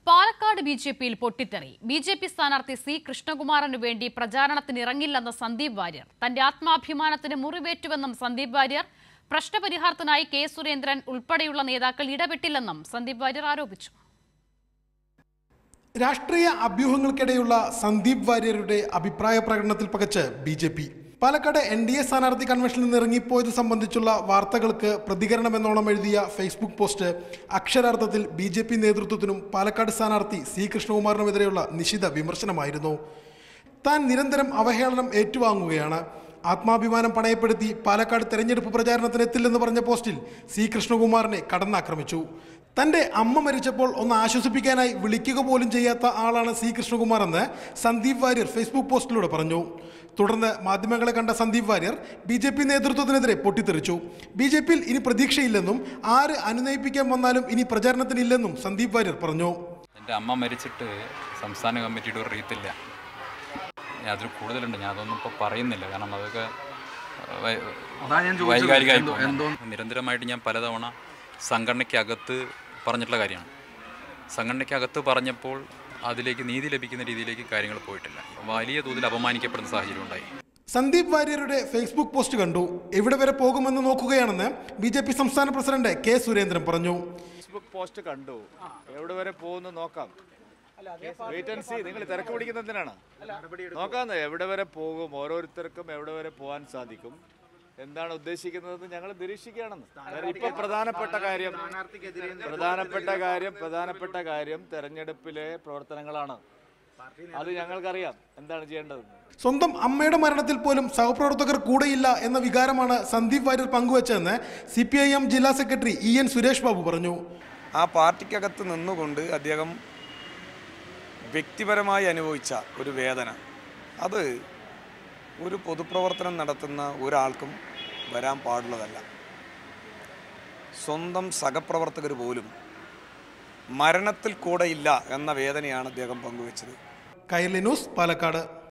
Palakkad B J പിയിൽ പൊട്ടിത്തെറി B J P സ്ഥാനാർത്ഥി സി കൃഷ്ണകുമാറിനു വേണ്ടി പ്രചാരണത്തിന് ഇറങ്ങില്ലെന്ന് സന്ദീപ് വാര്യർ തന്റെ ആത്മാഭിമാനത്തിന് മുറിവേറ്റുവെന്നും സന്ദീപ് വാര്യർ പ്രശ്നപരിഹാരത്തിനായി കെ സുരേന്ദ്രൻ ഉൾപ്പെടെയുള്ള നേതാക്കൾ ഇടപെട്ടില്ലെന്നും സന്ദീപ് വാര്യർ ആരോപിച്ചു രാഷ്ട്രീയ അഭ്യൂഹങ്ങൾക്കിടെയുള്ള സന്ദീപ് വാര്യരുടെ അഭിപ്രായ പ്രകടനത്തിൽ പകച്ച് B J P Palakkad N D A സ്ഥാനാർത്ഥി കൺവെൻഷനിൽ നിന്ന് ഇറങ്ങിപ്പോയത് സംബന്ധിച്ചുള്ള വാർത്തകൾക്ക് പ്രതികരണമെന്നോണം എഴുതിയ ഫേസ്ബുക്ക് പോസ്റ്റ് അക്ഷരാർത്ഥത്തിൽ ബി ജെ പി നേതൃത്വത്തിനും പാലക്കാട് സ്ഥാനാർത്ഥി സി കൃഷ്ണകുമാറിനുമെതിരെയുള്ള നിശിത വിമർശനമായിരുന്നു താൻ നിരന്തരം അവഹേളനം ഏറ്റുവാങ്ങുകയാണ് ആത്മാഭിമാനം പണയപ്പെടുത്തി പാലക്കാട് തെരഞ്ഞെടുപ്പ് പ്രചാരണത്തിന് എത്തില്ലെന്ന് പറഞ്ഞ പോസ്റ്റിൽ സി കൃഷ്ണകുമാറിനെ കടന്നാക്രമിച്ചു തന്റെ അമ്മ മരിച്ചപ്പോൾ ഒന്ന് ആശ്വസിപ്പിക്കാനായി വിളിക്കുക പോലും ചെയ്യാത്ത ആളാണ് സി കൃഷ്ണകുമാർ എന്ന് സന്ദീപ് വാര്യർ ഫേസ്ബുക്ക് പോസ്റ്റിലൂടെ പറഞ്ഞു തുടർന്ന് മാധ്യമങ്ങളെ കണ്ട Sandeep Warrier B J P നേതൃത്വത്തിനെതിരെ പൊട്ടിത്തെറിച്ചു ബി ജെ പിയിൽ ഇനി പ്രതീക്ഷയില്ലെന്നും ആര് അനുനയിപ്പിക്കാൻ വന്നാലും ഇനി പ്രചാരണത്തിനില്ലെന്നും സന്ദീപ് വാര്യർ പറഞ്ഞു എൻ്റെ അമ്മ മരിച്ചിട്ട് സംസ്ഥാന കമ്മിറ്റിയുടെ ഒരു റീത്തില്ല ഞാൻ അതിൽ കൂടുതലുണ്ട് ഞാൻ അതൊന്നും ഇപ്പോൾ പറയുന്നില്ല കാരണം അതൊക്കെ വൈ- അതാ ഞാൻ ചോദിച്ചത്. വൈകാരികമായി എന്തോ- പോകുന്നതാണ്. നിരന്തരമായിട്ട് ഞാൻ പലതവണ സംഘടനയ്ക്കകത്ത് പറഞ്ഞിട്ടുള്ള കാര്യമാണ് സംഘടനയ്ക്കകത്ത് പറഞ്ഞപ്പോൾ അതിലേക്ക് നീതി ലഭിക്കുന്ന രീതിയിലേക്ക് കാര്യങ്ങൾ പോയിട്ടില്ല വലിയ തോതിൽ അപമാനിക്കപ്പെടുന്ന സാഹചര്യം ഉണ്ടായി സന്ദീപ് വാര്യരുടെ ഫേസ്ബുക്ക് പോസ്റ്റ് കണ്ടു എവിടെ വരെ പോകുമെന്ന് നോക്കുകയാണെന്ന് ബി ജെ പി സംസ്ഥാന പ്രസിഡന്റ് കെ സുരേന്ദ്രൻ പറഞ്ഞു ഫേസ്ബുക്ക് പോസ്റ്റ് കണ്ടു എവിടെ വരെ പോകുന്നു നോക്കാം വെയിറ്റ് ആൻഡ് സീ നിങ്ങൾ തിരക്ക് പിടിക്കുന്ന എന്തിനാണ് നോക്കാന്ന് എവിടെ വരെ പോകും ഓരോരുത്തർക്കും എവിടെ വരെ പോകാൻ സാധിക്കും എന്താണ് ഉദ്ദേശിക്കുന്നത് ഞങ്ങൾ നിരീക്ഷിക്കുകയാണെന്ന് അതായത് ഇപ്പൊ പ്രധാനപ്പെട്ട കാര്യം പ്രധാനപ്പെട്ട കാര്യം പ്രധാനപ്പെട്ട കാര്യം തെരഞ്ഞെടുപ്പിലെ പ്രവർത്തനങ്ങളാണ് അത് ഞങ്ങൾക്കറിയാം എന്താണ് ചെയ്യേണ്ടതെന്ന് സ്വന്തം അമ്മയുടെ മരണത്തിൽ പോലും സഹപ്രവർത്തകർ കൂടെയില്ല എന്ന വികാരമാണ് സന്ദീപ് വാര്യർ പങ്കുവച്ചതെന്ന് സി പി ഐ എം ജില്ലാ secretary E N Suresh Babu പറഞ്ഞു ആ പാർട്ടിക്കകത്ത് നിന്നുകൊണ്ട് അദ്ദേഹം വ്യക്തിപരമായി അനുഭവിച്ച ഒരു വേദന അത് ഒരു പൊതുപ്രവർത്തനം നടത്തുന്ന ഒരാൾക്കും വരാൻ പാടുള്ളതല്ല സ്വന്തം സഹപ്രവർത്തകർ പോലും മരണത്തിൽ കൂടെയില്ല എന്ന വേദനയാണ് അദ്ദേഹം പങ്കുവച്ചത് കൈർലി ന്യൂസ് പാലക്കാട്